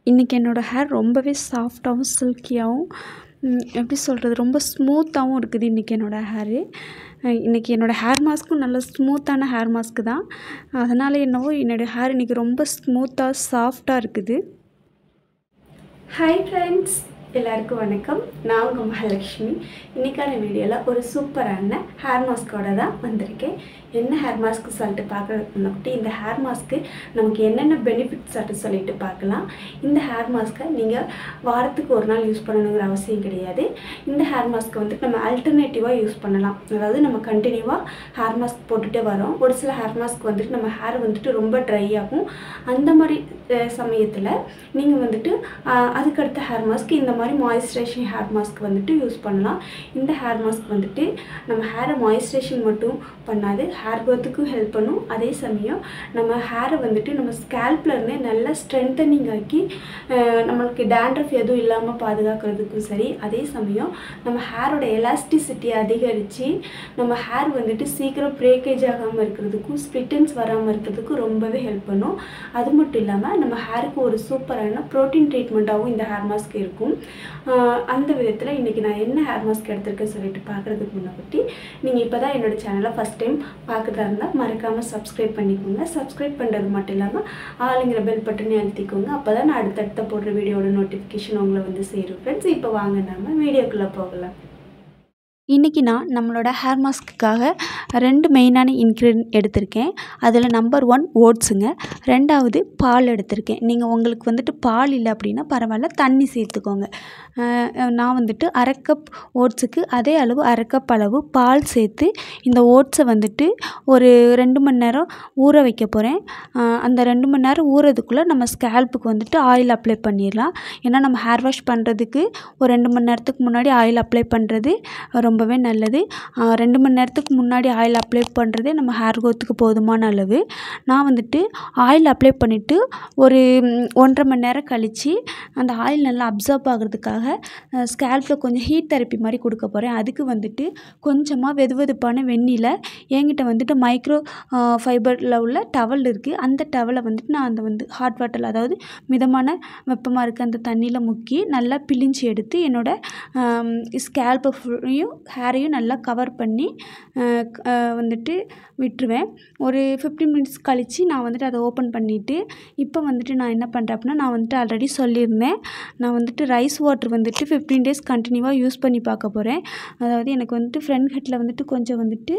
இன்றைக்கி என்னோடய ஹேர் ரொம்பவே சாஃப்டாகவும் சில்கியாகவும் எப்படி சொல்கிறது ரொம்ப ஸ்மூத்தாகவும் இருக்குது இன்றைக்கி என்னோடய ஹேரு இன்றைக்கி என்னோடய ஹேர் மாஸ்க்கும் நல்ல ஸ்மூத்தான ஹேர் மாஸ்க்கு தான் அதனால் என்னவோ என்னோடய ஹேர் இன்றைக்கி ரொம்ப ஸ்மூத்தாக சாஃப்டாக இருக்குது ஹாய் ஃப்ரெண்ட்ஸ் எல்லாருக்கும் வணக்கம் நான் உங்கள் மகாலட்சுமி இன்றைக்கான வீடியோவில் ஒரு சூப்பரான ஹேர் மாஸ்க்கோட தான் வந்திருக்கேன் என்ன ஹேர் மாஸ்க்கு சொல்லிட்டு பார்க்குறதுக்கு முன்னாடி இந்த ஹேர் மாஸ்க்கு நமக்கு என்னென்ன பெனிஃபிட்ஸ் சொல்லிட்டு சொல்லிட்டு பார்க்கலாம் இந்த ஹேர் மாஸ்க்கை நீங்கள் வாரத்துக்கு ஒரு நாள் யூஸ் பண்ணணுங்கிற அவசியம் கிடையாது இந்த ஹேர் மாஸ்க்கை வந்து நம்ம அல்டர்னேட்டிவாக யூஸ் பண்ணலாம் அதாவது நம்ம கண்டினியூவாக ஹேர் மாஸ்க் போட்டுகிட்டே வரோம் ஒரு சில ஹேர் மாஸ்க் வந்துட்டு நம்ம ஹேர் வந்துட்டு ரொம்ப ட்ரை ஆகும் அந்த மாதிரி சமயத்தில் நீங்கள் வந்துட்டு அதுக்கடுத்த ஹேர் மாஸ்க் இந்த மாதிரி மாய்ஸ்சரைசேஷன் ஹேர் மாஸ்க் வந்துட்டு யூஸ் பண்ணலாம் இந்த ஹேர் மாஸ்க் வந்துட்டு நம்ம ஹேரை மாய்ஸ்சரைசேஷன் மட்டும் பண்ணாது ஹேர் க்ரோத்துக்கும் ஹெல்ப் பண்ணும் அதே சமயம் நம்ம ஹேரை வந்துட்டு நம்ம ஸ்கேல்ப்லேருந்தே நல்லா ஸ்ட்ரென்தனிங் ஆக்கி நம்மளுக்கு டேண்ட்ரஃப் எதுவும் இல்லாமல் பாதுகாக்கிறதுக்கும் சரி அதே சமயம் நம்ம ஹேரோட எலாஸ்டிசிட்டி அதிகரித்து நம்ம ஹேர் வந்துட்டு சீக்கிரம் பிரேக்கேஜ் ஆகாமல் இருக்கிறதுக்கும் ஸ்ப்ளிட்டன்ஸ் வராமல் இருக்கிறதுக்கும் ரொம்பவே ஹெல்ப் பண்ணும் அது மட்டும் இல்லாமல் நம்ம ஹேருக்கு ஒரு சூப்பரான ப்ரோட்டீன் ட்ரீட்மெண்ட்டாகவும் இந்த ஹேர் மாஸ்க் இருக்கும் அந்த விதத்தில் இன்றைக்கி நான் என்ன ஹேர் மாஸ்க் எடுத்திருக்கேன்னு சொல்லிட்டு பார்க்குறதுக்கு முன்னாடி நீங்கள் இப்போ தான் என்னோடய சேனலை ஃபஸ்ட் டைம் பார்க்குறதா இருந்தால் மறக்காமல் சப்ஸ்கிரைப் பண்ணிக்கோங்க சப்ஸ்கிரைப் பண்ணுறது மட்டும் இல்லாமல் ஆளுங்கிற பெல் பட்டனே அழுத்திக்கோங்க அப்போ தான் நான் அடுத்தடுத்த போடுற வீடியோட நோட்டிஃபிகேஷன் உங்களை வந்து சேரும் ஃப்ரெண்ட்ஸ் இப்போ வாங்க நம்ம வீடியோக்குள்ளே போகலாம் இன்றைக்கி நான் நம்மளோட ஹேர் மாஸ்க்குக்காக ரெண்டு மெயினான இன்க்ரீடியன்ட் எடுத்திருக்கேன் அதில் நம்பர் ஒன் ஓட்ஸுங்க ரெண்டாவது பால் எடுத்திருக்கேன் நீங்கள் உங்களுக்கு வந்துட்டு பால் இல்லை அப்படின்னா பரவாயில்ல தண்ணி சேர்த்துக்கோங்க நான் வந்துட்டு அரை கப் ஓட்ஸுக்கு அதே அளவு அரை கப் அளவு பால் சேர்த்து இந்த ஓட்ஸை வந்துட்டு ஒரு ரெண்டு மணி நேரம் ஊற வைக்க போகிறேன் அந்த ரெண்டு மணி நேரம் ஊறதுக்குள்ளே நம்ம ஸ்கேல்ப்புக்கு வந்துட்டு ஆயில் அப்ளை பண்ணிடலாம் ஏன்னா நம்ம ஹேர் வாஷ் பண்ணுறதுக்கு ஒரு ரெண்டு மணி நேரத்துக்கு முன்னாடி ஆயில் அப்ளை பண்ணுறது ரொம்பவே நல்லது ரெண்டு மணி நேரத்துக்கு முன்னாடி ஆயில் அப்ளை பண்ணுறதே நம்ம ஹேர் க்ரோத்துக்கு போதுமான அளவு நான் வந்துட்டு ஆயில் அப்ளை பண்ணிவிட்டு ஒரு ஒன்றரை மணி நேரம் கழித்து அந்த ஆயில் நல்லா அப்சர்வ் ஆகிறதுக்காக ஸ்கேல்பில் கொஞ்சம் ஹீட் தெரப்பி மாதிரி கொடுக்க போகிறேன் அதுக்கு வந்துட்டு கொஞ்சமாக வெது வெதுப்பான வெந்நில என்கிட்ட வந்துட்டு மைக்ரோ ஃபைபரில் உள்ள டவல் இருக்குது அந்த டவலை வந்துட்டு நான் அந்த வந்து ஹாட் வாட்டரில் அதாவது மிதமான வெப்பமாக இருக்க அந்த தண்ணியில் முக்கி நல்லா பிழிஞ்சு எடுத்து என்னோடய ஸ்கேல்பை ஃபுல்லையும் ஹேரையும் நல்லா கவர் பண்ணி வந்துட்டு விட்டுருவேன் ஒரு ஃபிஃப்டீன் மினிட்ஸ் கழித்து நான் வந்துட்டு அதை ஓப்பன் பண்ணிவிட்டு இப்போ வந்துட்டு நான் என்ன பண்ணுறேன் அப்படின்னா நான் வந்துட்டு ஆல்ரெடி சொல்லியிருந்தேன் நான் வந்துட்டு ரைஸ் வாட்டர் வந்துட்டு ஃபிஃப்டீன் டேஸ் கண்டினியூவாக யூஸ் பண்ணி பார்க்க போகிறேன் அதாவது எனக்கு வந்துட்டு ஃப்ரண்ட் ஹெட்டில் வந்துட்டு கொஞ்சம் வந்துட்டு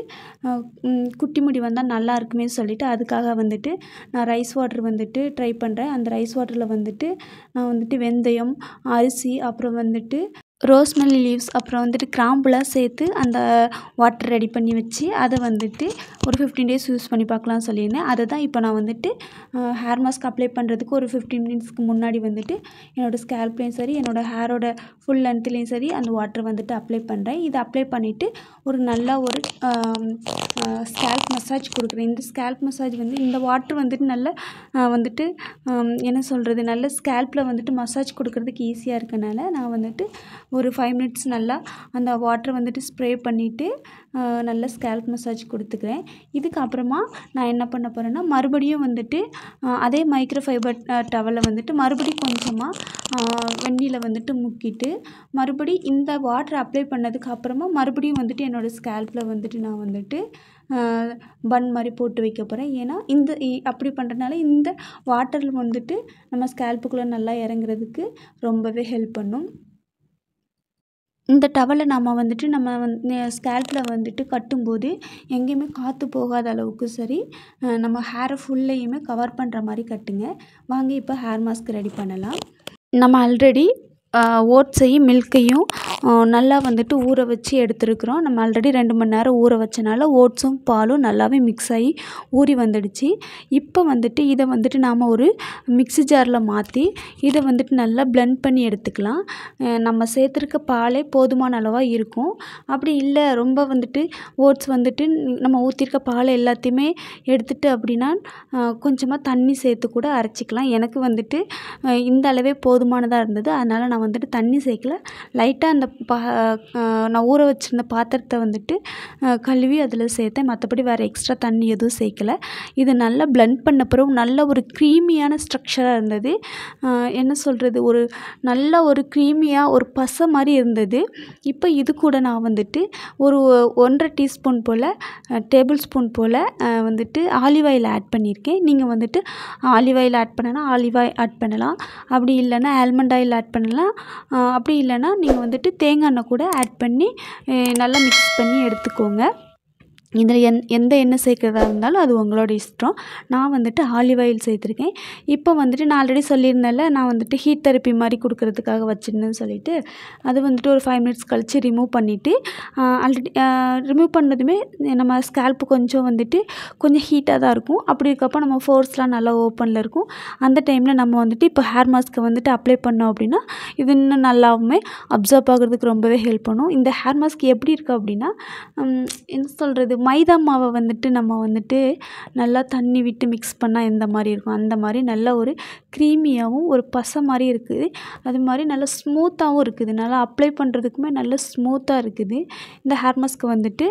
குட்டி முடி வந்தால் நல்லா இருக்குமே சொல்லிவிட்டு அதுக்காக வந்துட்டு நான் ரைஸ் வாட்டர் வந்துட்டு ட்ரை பண்ணுறேன் அந்த ரைஸ் வாட்டரில் வந்துட்டு நான் வந்துட்டு வெந்தயம் அரிசி அப்புறம் வந்துட்டு ரோஸ்மெல்லி லீவ்ஸ் அப்புறம் வந்துட்டு கிராம்புலாம் சேர்த்து அந்த வாட்டர் ரெடி பண்ணி வச்சு அதை வந்துட்டு ஒரு ஃபிஃப்டீன் டேஸ் யூஸ் பண்ணி பார்க்கலாம்னு சொல்லியிருந்தேன் அதை தான் இப்போ நான் வந்துட்டு ஹேர் மாஸ்க் அப்ளை பண்ணுறதுக்கு ஒரு ஃபிஃப்டீன் மினிட்ஸ்க்கு முன்னாடி வந்துட்டு என்னோடய ஸ்கேல்ப்லேயும் சரி என்னோடய ஹேரோட ஃபுல் லென்த்லேயும் சரி அந்த வாட்டர் வந்துட்டு அப்ளை பண்ணுறேன் இதை அப்ளை பண்ணிவிட்டு ஒரு நல்லா ஒரு ஸ்கேல்ப் மசாஜ் கொடுக்குறேன் இந்த ஸ்கேல்ப் மசாஜ் வந்து இந்த வாட்டர் வந்துட்டு நல்ல வந்துட்டு என்ன சொல்கிறது நல்ல ஸ்கேல்ப்பில் வந்துட்டு மசாஜ் கொடுக்குறதுக்கு ஈஸியாக இருக்கனால நான் வந்துட்டு ஒரு ஃபைவ் மினிட்ஸ் நல்லா அந்த வாட்டரை வந்துட்டு ஸ்ப்ரே பண்ணிவிட்டு நல்லா ஸ்கேல்ப் மசாஜ் கொடுத்துக்கிறேன் இதுக்கப்புறமா நான் என்ன பண்ண போகிறேன்னா மறுபடியும் வந்துட்டு அதே மைக்ரோ ஃபைபர் டவலை வந்துட்டு மறுபடியும் கொஞ்சமாக வெந்நியில் வந்துட்டு முக்கிட்டு மறுபடி இந்த வாட்டரை அப்ளை பண்ணதுக்கு அப்புறமா மறுபடியும் வந்துட்டு என்னோடய ஸ்கேல்ப்பில் வந்துட்டு நான் வந்துட்டு பன் மாதிரி போட்டு வைக்க போகிறேன் ஏன்னா இந்த அப்படி பண்ணுறதுனால இந்த வாட்டரில் வந்துட்டு நம்ம ஸ்கேல்ப்புக்குள்ளே நல்லா இறங்குறதுக்கு ரொம்பவே ஹெல்ப் பண்ணும் இந்த டவலை நம்ம வந்துட்டு நம்ம வந்து ஸ்கேல்பில் வந்துட்டு கட்டும்போது எங்கேயுமே காற்று போகாத அளவுக்கு சரி நம்ம ஹேரை ஃபுல்லையுமே கவர் பண்ணுற மாதிரி கட்டுங்க வாங்க இப்போ ஹேர் மாஸ்க் ரெடி பண்ணலாம் நம்ம ஆல்ரெடி ஓட்ஸையும் மில்க்கையும் நல்லா வந்துட்டு ஊற வச்சு எடுத்துருக்குறோம் நம்ம ஆல்ரெடி ரெண்டு மணி நேரம் ஊற வச்சனால ஓட்ஸும் பாலும் நல்லாவே மிக்ஸ் ஆகி ஊறி வந்துடுச்சு இப்போ வந்துட்டு இதை வந்துட்டு நாம் ஒரு மிக்ஸி ஜாரில் மாற்றி இதை வந்துட்டு நல்லா பிளெண்ட் பண்ணி எடுத்துக்கலாம் நம்ம சேர்த்துருக்க பாலே போதுமான அளவாக இருக்கும் அப்படி இல்லை ரொம்ப வந்துட்டு ஓட்ஸ் வந்துட்டு நம்ம ஊற்றிருக்க பால் எல்லாத்தையுமே எடுத்துட்டு அப்படின்னா கொஞ்சமாக தண்ணி சேர்த்து கூட அரைச்சிக்கலாம் எனக்கு வந்துட்டு இந்த அளவே போதுமானதாக இருந்தது அதனால் நான் வந்துட்டு தண்ணி சேர்க்கல லைட்டாக அந்த அந்த பா நான் ஊற வச்சுருந்த பாத்திரத்தை வந்துட்டு கழுவி அதில் சேர்த்தேன் மற்றபடி வேறு எக்ஸ்ட்ரா தண்ணி எதுவும் சேர்க்கல இது நல்லா பிளெண்ட் பண்ண பிறகு நல்ல ஒரு க்ரீமியான ஸ்ட்ரக்சராக இருந்தது என்ன சொல்கிறது ஒரு நல்ல ஒரு க்ரீமியாக ஒரு பசை மாதிரி இருந்தது இப்போ இது கூட நான் வந்துட்டு ஒரு ஒன்றரை டீஸ்பூன் போல் டேபிள் ஸ்பூன் போல் வந்துட்டு ஆலிவ் ஆயில் ஆட் பண்ணியிருக்கேன் நீங்கள் வந்துட்டு ஆலிவ் ஆயில் ஆட் பண்ணனா ஆலிவ் ஆயில் ஆட் பண்ணலாம் அப்படி இல்லைன்னா ஆல்மண்ட் ஆயில் ஆட் பண்ணலாம் அப்படி இல்லைன்னா நீங்கள் வந்துட்டு தேங்காய் எண்ணெய் கூட ஆட் பண்ணி நல்லா மிக்ஸ் பண்ணி எடுத்துக்கோங்க இதில் எந் எந்த எண்ணெய் சேர்க்குறதா இருந்தாலும் அது உங்களோட இஷ்டம் நான் வந்துட்டு ஆலிவ் ஆயில் சேர்த்துருக்கேன் இப்போ வந்துட்டு நான் ஆல்ரெடி சொல்லியிருந்தேன்ல நான் வந்துட்டு ஹீட் தெரப்பி மாதிரி கொடுக்கறதுக்காக வச்சுருந்தேன்னு சொல்லிட்டு அது வந்துட்டு ஒரு ஃபைவ் மினிட்ஸ் கழித்து ரிமூவ் பண்ணிவிட்டு ஆல்ரெடி ரிமூவ் பண்ணதுமே நம்ம ஸ்கேல்ப்பு கொஞ்சம் வந்துட்டு கொஞ்சம் ஹீட்டாக தான் இருக்கும் அப்படி இருக்கப்போ நம்ம ஃபோர்ஸ்லாம் நல்லா ஓப்பனில் இருக்கும் அந்த டைமில் நம்ம வந்துட்டு இப்போ ஹேர் மாஸ்க்கை வந்துட்டு அப்ளை பண்ணோம் அப்படின்னா இது இன்னும் நல்லாவுமே அப்சர்வ் ஆகிறதுக்கு ரொம்பவே ஹெல்ப் பண்ணும் இந்த ஹேர் மாஸ்க் எப்படி இருக்குது அப்படின்னா என்ன சொல்கிறது மைதா மாவை வந்துட்டு நம்ம வந்துட்டு நல்லா தண்ணி விட்டு மிக்ஸ் பண்ணால் எந்த மாதிரி இருக்கும் அந்த மாதிரி நல்ல ஒரு க்ரீமியாகவும் ஒரு பசை மாதிரி இருக்குது அது மாதிரி நல்லா ஸ்மூத்தாகவும் இருக்குது நல்லா அப்ளை பண்ணுறதுக்குமே நல்ல ஸ்மூத்தாக இருக்குது இந்த ஹேர் மாஸ்க்கு வந்துட்டு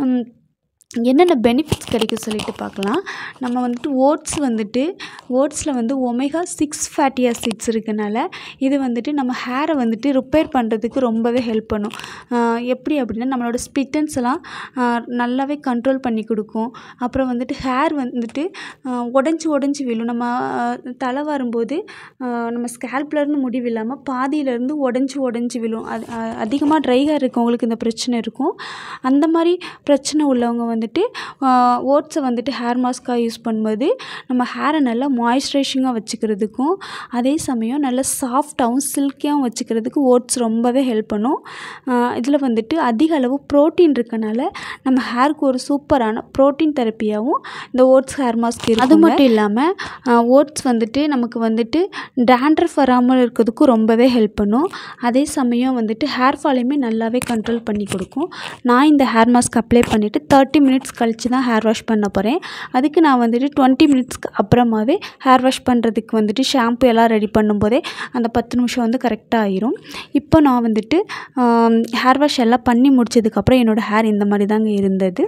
என்னென்ன பெனிஃபிட்ஸ் கிடைக்கும் சொல்லிட்டு பார்க்கலாம் நம்ம வந்துட்டு ஓட்ஸ் வந்துட்டு ஓட்ஸில் வந்து ஒமேகா சிக்ஸ் ஃபேட்டி ஆசிட்ஸ் இருக்கனால இது வந்துட்டு நம்ம ஹேரை வந்துட்டு ரிப்பேர் பண்ணுறதுக்கு ரொம்பவே ஹெல்ப் பண்ணும் எப்படி அப்படின்னா நம்மளோட ஸ்பிட்டன்ஸ் எல்லாம் நல்லாவே கண்ட்ரோல் பண்ணி கொடுக்கும் அப்புறம் வந்துட்டு ஹேர் வந்துட்டு உடஞ்சி உடஞ்சி விழும் நம்ம தலை வரும்போது நம்ம ஸ்கேல்ப்லேருந்து முடிவு இல்லாமல் பாதியிலேருந்து உடஞ்சி உடஞ்சி விழும் அது அதிகமாக ட்ரை ஹேர் இருக்கவங்களுக்கு இந்த பிரச்சனை இருக்கும் அந்த மாதிரி பிரச்சனை உள்ளவங்க வந்துட்டு ஓட்ஸை வந்துட்டு ஹேர் மாஸ்க்காக யூஸ் பண்ணும்போது நம்ம ஹேரை நல்லா மாய்ஸ்சரைசிங்காக வச்சுக்கிறதுக்கும் அதே சமயம் நல்லா சாஃப்டாகவும் சில்கியாகவும் வச்சுக்கிறதுக்கு ஓட்ஸ் ரொம்பவே ஹெல்ப் பண்ணும் இதில் வந்துட்டு அதிக அளவு ப்ரோட்டீன் இருக்கனால நம்ம ஹேருக்கு ஒரு சூப்பரான ப்ரோட்டீன் தெரப்பியாகவும் இந்த ஓட்ஸ் ஹேர் மாஸ்க் இருக்குது அது மட்டும் இல்லாமல் ஓட்ஸ் வந்துட்டு நமக்கு வந்துட்டு டேண்ட்ரஃப் வராமல் இருக்கிறதுக்கும் ரொம்பவே ஹெல்ப் பண்ணும் அதே சமயம் வந்துட்டு ஹேர் ஃபாலையுமே நல்லாவே கண்ட்ரோல் பண்ணி கொடுக்கும் நான் இந்த ஹேர் மாஸ்க் அப்ளை பண்ணிவிட்டு தேர்ட்டி மினிட்ஸ் கழித்து தான் ஹேர் வாஷ் பண்ண போகிறேன் அதுக்கு நான் வந்துட்டு டுவெண்ட்டி மினிட்ஸ்க்கு அப்புறமாவே ஹேர் வாஷ் பண்ணுறதுக்கு வந்துட்டு ஷாம்பு எல்லாம் ரெடி பண்ணும்போதே அந்த பத்து நிமிஷம் வந்து கரெக்டாக ஆயிரும் இப்போ நான் வந்துட்டு ஹேர் வாஷ் எல்லாம் பண்ணி முடிச்சதுக்கப்புறம் என்னோடய ஹேர் இந்த மாதிரி தாங்க இருந்தது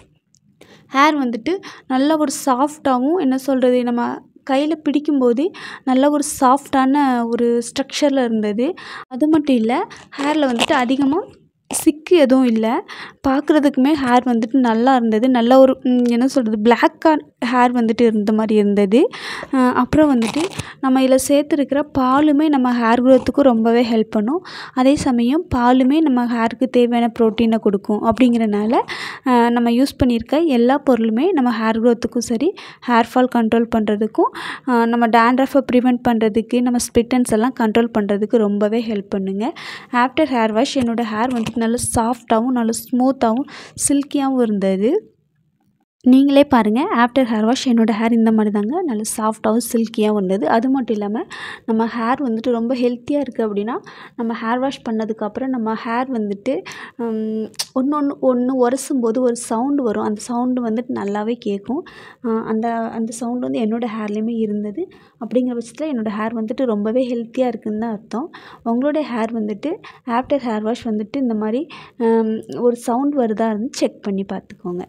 ஹேர் வந்துட்டு நல்ல ஒரு சாஃப்டாகவும் என்ன சொல்கிறது நம்ம கையில் பிடிக்கும்போது நல்ல ஒரு சாஃப்டான ஒரு ஸ்ட்ரக்சரில் இருந்தது அது மட்டும் இல்லை ஹேரில் வந்துட்டு அதிகமாக சிக்கு எதுவும் இல்லை பார்க்குறதுக்குமே ஹேர் வந்துட்டு நல்லா இருந்தது நல்ல ஒரு என்ன சொல்கிறது பிளாக்காக ஹேர் வந்துட்டு இருந்த மாதிரி இருந்தது அப்புறம் வந்துட்டு நம்ம இதில் சேர்த்துருக்கிற பாலுமே நம்ம ஹேர் க்ரோத்துக்கும் ரொம்பவே ஹெல்ப் பண்ணும் அதே சமயம் பாலுமே நம்ம ஹேருக்கு தேவையான ப்ரோட்டீனை கொடுக்கும் அப்படிங்கிறனால நம்ம யூஸ் பண்ணியிருக்க எல்லா பொருளுமே நம்ம ஹேர் க்ரோத்துக்கும் சரி ஹேர் ஃபால் கண்ட்ரோல் பண்ணுறதுக்கும் நம்ம டேண்ட்ரஃபை ப்ரிவெண்ட் பண்ணுறதுக்கு நம்ம ஸ்பிட்டன்ஸ் எல்லாம் கண்ட்ரோல் பண்ணுறதுக்கு ரொம்பவே ஹெல்ப் பண்ணுங்க ஆஃப்டர் ஹேர் வாஷ் என்னோடய ஹேர் வந்துட்டு நல்ல சாஃப்டாகவும் நல்ல ஸ்மூத்தாகவும் சில்கியாகவும் இருந்தது நீங்களே பாருங்கள் ஆஃப்டர் ஹேர் வாஷ் என்னோடய ஹேர் இந்த மாதிரி தாங்க நல்ல சாஃப்டாகவும் சில்கியாகவும் இருந்தது அது மட்டும் இல்லாமல் நம்ம ஹேர் வந்துட்டு ரொம்ப ஹெல்த்தியாக இருக்குது அப்படின்னா நம்ம ஹேர் வாஷ் பண்ணதுக்கப்புறம் நம்ம ஹேர் வந்துட்டு ஒன்று ஒன்று ஒன்று உரசும் போது ஒரு சவுண்டு வரும் அந்த சவுண்டு வந்துட்டு நல்லாவே கேட்கும் அந்த அந்த சவுண்டு வந்து என்னோடய ஹேர்லேயுமே இருந்தது அப்படிங்கிற பட்சத்தில் என்னோடய ஹேர் வந்துட்டு ரொம்பவே ஹெல்த்தியாக இருக்குதுன்னு தான் அர்த்தம் உங்களுடைய ஹேர் வந்துட்டு ஆஃப்டர் ஹேர் வாஷ் வந்துட்டு இந்த மாதிரி ஒரு சவுண்ட் வருதா இருந்து செக் பண்ணி பார்த்துக்கோங்க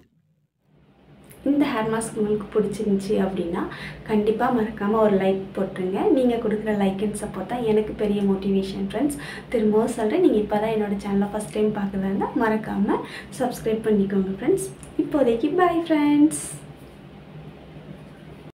இந்த ஹேர் மாஸ்க் உங்களுக்கு பிடிச்சிருந்துச்சி அப்படின்னா கண்டிப்பாக மறக்காமல் ஒரு லைக் போட்டுருங்க நீங்கள் கொடுக்குற லைக் அண்ட் சப்போர்ட் தான் எனக்கு பெரிய மோட்டிவேஷன் ஃப்ரெண்ட்ஸ் திரும்பவும் சொல்கிறேன் நீங்கள் இப்போ தான் என்னோடய சேனலை ஃபஸ்ட் டைம் பார்க்குறதா இருந்தால் மறக்காமல் சப்ஸ்கிரைப் பண்ணிக்கோங்க ஃப்ரெண்ட்ஸ் இப்போதைக்கு பாய் ஃப்ரெண்ட்ஸ்